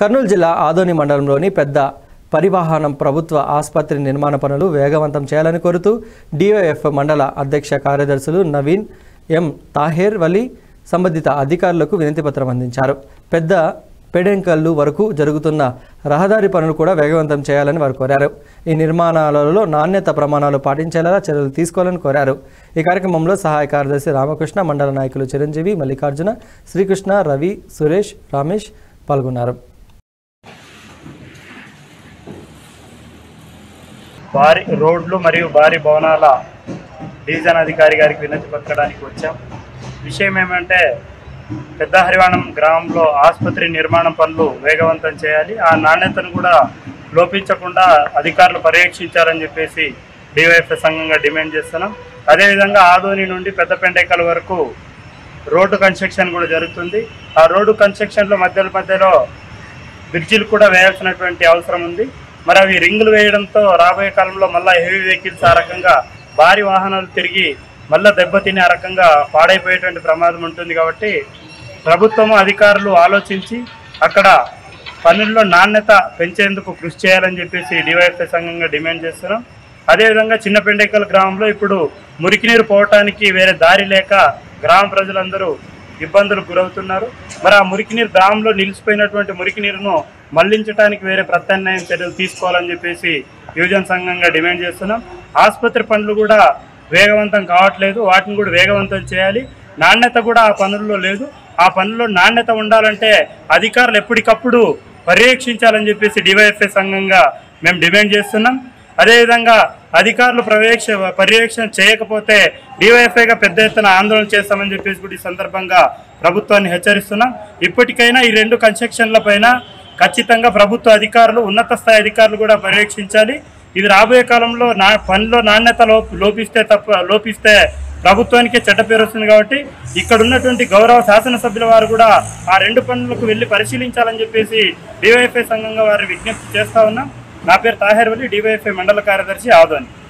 కర్నూలు జిల్లా ఆదోని మండలంలోని పెద్ద పరివాహనం ప్రభుత్వ ఆసుపత్రి నిర్మాణ పనులు వేగవంతం చేయాలని కోరుతూ డిఓఎఫ్ మండల అధ్యక్ష కార్యదర్శులు నవీన్ ఎం తాహేర్ వలి సంబంధిత అధికారులకు వినతిపత్రం అందించారు పెద్ద పెడెంకల్లు వరకు జరుగుతున్న రహదారి పనులు కూడా వేగవంతం చేయాలని వారు కోరారు ఈ నిర్మాణాలలో నాణ్యత ప్రమాణాలు పాటించేలా చర్యలు తీసుకోవాలని కోరారు ఈ కార్యక్రమంలో సహాయ కార్యదర్శి రామకృష్ణ మండల నాయకులు చిరంజీవి మల్లికార్జున శ్రీకృష్ణ రవి సురేష్ రమేష్ పాల్గొన్నారు భారీ రోడ్లు మరియు భారీ భవనాల డివిజన్ అధికారి గారికి వినతి పత్రడానికి వచ్చాం విషయం ఏమంటే పెద్ద హరివాణం గ్రామంలో ఆసుపత్రి నిర్మాణం పనులు వేగవంతం చేయాలి ఆ నాణ్యతను కూడా లోపించకుండా అధికారులు పర్యవేక్షించాలని చెప్పేసి డివైఎఫ్ సంఘంగా డిమాండ్ చేస్తున్నాం అదేవిధంగా ఆదోని నుండి పెద్ద పెండేకల్ వరకు రోడ్డు కన్స్ట్రక్షన్ కూడా జరుగుతుంది ఆ రోడ్డు కన్స్ట్రక్షన్లో మధ్యలో మధ్యలో బ్రిడ్జిలు కూడా వేయాల్సినటువంటి అవసరం ఉంది మరి అవి రింగులు వేయడంతో రాబోయే కాలంలో మళ్ళీ హెవీ వెహికల్స్ ఆ రకంగా భారీ వాహనాలు తిరిగి మళ్ళీ దెబ్బతిని ఆ రకంగా పాడైపోయేటువంటి ప్రమాదం ఉంటుంది కాబట్టి ప్రభుత్వం అధికారులు ఆలోచించి అక్కడ పనుల్లో నాణ్యత పెంచేందుకు కృషి చేయాలని చెప్పేసి డివైఎఫ్ఐ సంఘంగా డిమాండ్ చేస్తున్నాం అదేవిధంగా చిన్న పెండేకల్ గ్రామంలో ఇప్పుడు మురికి నీరు పోవటానికి వేరే దారి లేక గ్రామ ప్రజలందరూ ఇబ్బందులకు గురవుతున్నారు మరి ఆ మురికి నీరు గ్రామంలో నిలిచిపోయినటువంటి మురికి నీరును మళ్లించడానికి వేరే ప్రత్యామ్నాయం చర్యలు తీసుకోవాలని చెప్పేసి యువజన సంఘంగా డిమాండ్ చేస్తున్నాం ఆసుపత్రి పనులు కూడా వేగవంతం కావట్లేదు వాటిని కూడా వేగవంతం చేయాలి నాణ్యత కూడా ఆ పనుల్లో లేదు ఆ పనుల్లో నాణ్యత ఉండాలంటే అధికారులు ఎప్పటికప్పుడు పర్యవేక్షించాలని చెప్పేసి డివైఎఫ్ఐ సంఘంగా మేము డిమాండ్ చేస్తున్నాం అదేవిధంగా అధికారులు ప్రవేక్ష పర్యవేక్షణ చేయకపోతే డివైఎఫ్ఐగా పెద్ద ఎత్తున ఆందోళన చేస్తామని చెప్పేసి కూడా ఈ సందర్భంగా ప్రభుత్వాన్ని హెచ్చరిస్తున్నాం ఇప్పటికైనా ఈ రెండు కన్స్ట్రక్షన్ల పైన ఖచ్చితంగా ప్రభుత్వ అధికారులు ఉన్నత స్థాయి అధికారులు కూడా పర్యవేక్షించాలి ఇది రాబోయే కాలంలో నా పనిలో నాణ్యత లోప లోపిస్తే తప్ప లోపిస్తే ప్రభుత్వానికే చెడ్డ పేరు వస్తుంది కాబట్టి ఇక్కడ ఉన్నటువంటి గౌరవ శాసనసభ్యుల వారు కూడా ఆ రెండు పనులకు వెళ్ళి పరిశీలించాలని చెప్పేసి డివైఎఫ్ఐ సంఘంగా వారు విజ్ఞప్తి చేస్తా ఉన్నాం నా పేరు తాహేర్ వల్లి డివైఎఫ్ఐ మండల కార్యదర్శి ఆదోని